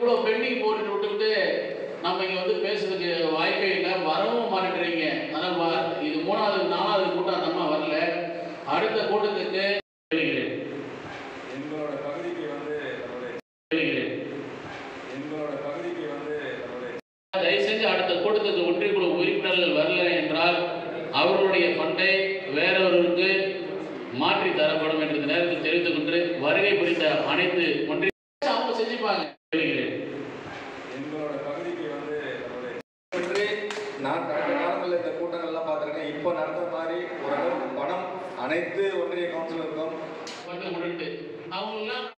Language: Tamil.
இவ்வளோ பெண்டிங் போட்டு விட்டுட்டு நம்ம இங்கே வந்து பேசுறதுக்கு வாய்ப்பே இல்லை வரவும் மாட்டேங்கிறீங்க ஆனால் வ- இது மூணாவது நாலாவது கூட்டம் அந்த அம்மா வரல அடுத்த கூட்டத்துக்கு வருகிறேன். எங்களோட பகுதிக்கு வந்து நம்மளுடைய வருகிறேன். எங்களோட பகுதிக்கு வந்து நம்மளுடைய தயவு செஞ்சு அடுத்த கூட்டத்துக்கு ஒன்றியக்குழு உறுப்பினர்கள் வரல என்றால் அவர்களுடைய ஃபண்டை வேறொருவருக்கு மாற்றி தரப்படும் என்று இந்த நேரத்தில் தெரிவித்துக் கொண்டு வருகை புரிந்த அனைத்து ஒன்றிய அவங்க செஞ்சுப்பாங்க வருகிறேன். எங்களோட பகுதிக்கு வந்து நம்மளுடைய என்று நான் கடந்த காலங்களில் இந்த கூட்டங்கள்லாம் பார்த்துருக்கேன் இப்போ நடந்த மாதிரி ஓரளவுக்கு பணம் அனைத்து ஒன்றிய கவுன்சிலருக்கும் வந்து விட்டுட்டு அவங்களாம்